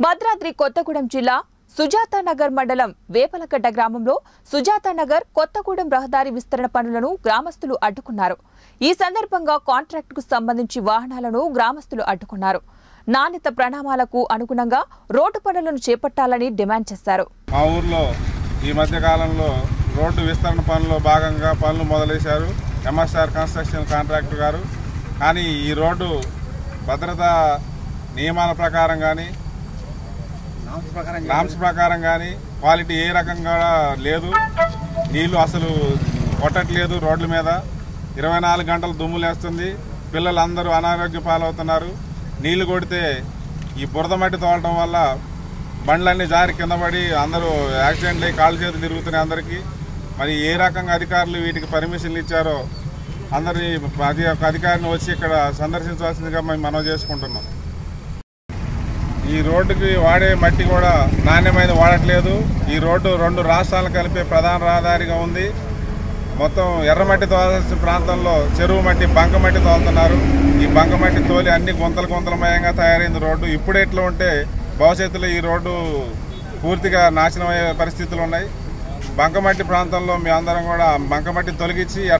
భద్రాద్రి కొత్తగూడెం జిల్లా సుజాతానగర్ మండలం వేపలగడ్డ గ్రామంలో సుజాతానగర్ కొత్తగూడెం రహదారి విస్తరణ పనులను గ్రామస్తులు అడ్డుకున్నారు ఈ సందర్భంగా కాంట్రాక్టుకు సంబంధించి వాహనాలను గ్రామస్తులు అడ్డుకున్నారు నాణ్యత ప్రణామాలకు అనుగుణంగా రోడ్డు పనులను చేపట్టాలని డిమాండ్ చేశారు మా ఊర్లో ఈ మధ్య కాలంలో రోడ్డు విస్తరణ పనుల్లో భాగంగా పనులు మొదలేశారు ఎంఎస్ఆర్ కన్స్ట్రక్షన్ కాంట్రాక్టర్ గారు కానీ ఈ రోడ్డు భద్రతా నియమాల ప్రకారం కానీ నామ్స్ ప్రకారం కానీ క్వాలిటీ ఏ రకంగా లేదు నీళ్లు అసలు కొట్టట్లేదు రోడ్ల మీద ఇరవై నాలుగు గంటలు దుమ్ము లేస్తుంది పిల్లలందరూ అనారోగ్య పాలవుతున్నారు నీళ్లు కొడితే ఈ బురద మట్టి తోలటం వల్ల బండ్లన్నీ జారి కింద పడి అందరూ యాక్సిడెంట్లు అయ్యి కాళ్ళు చేతులు తిరుగుతున్నాయి అందరికీ మరి ఏ రకంగా అధికారులు వీటికి పర్మిషన్లు ఇచ్చారో అందరి అది ఒక అధికారిని వచ్చి ఇక్కడ సందర్శించవలసిందిగా మేము మనవి చేసుకుంటున్నాం ఈ రోడ్డుకి వాడే మట్టి కూడా నాణ్యమైనది వాడట్లేదు ఈ రోడ్డు రెండు రాష్ట్రాలను కలిపే ప్రధాన రహదారిగా ఉంది మొత్తం ఎర్రమట్టి తోలాల్సిన ప్రాంతంలో చెరువు మట్టి బంక మట్టి తోలుతున్నారు ఈ బంక మట్టి తోలి అన్ని గుంతలు గుంతలమయంగా తయారైంది రోడ్డు ఇప్పుడు ఎట్లా ఉంటే భవిష్యత్తులో ఈ రోడ్డు పూర్తిగా నాశనం అయ్యే పరిస్థితులు ఉన్నాయి బంకమట్టి ప్రాంతంలో మీ అందరం కూడా బంకమట్టి తొలగించి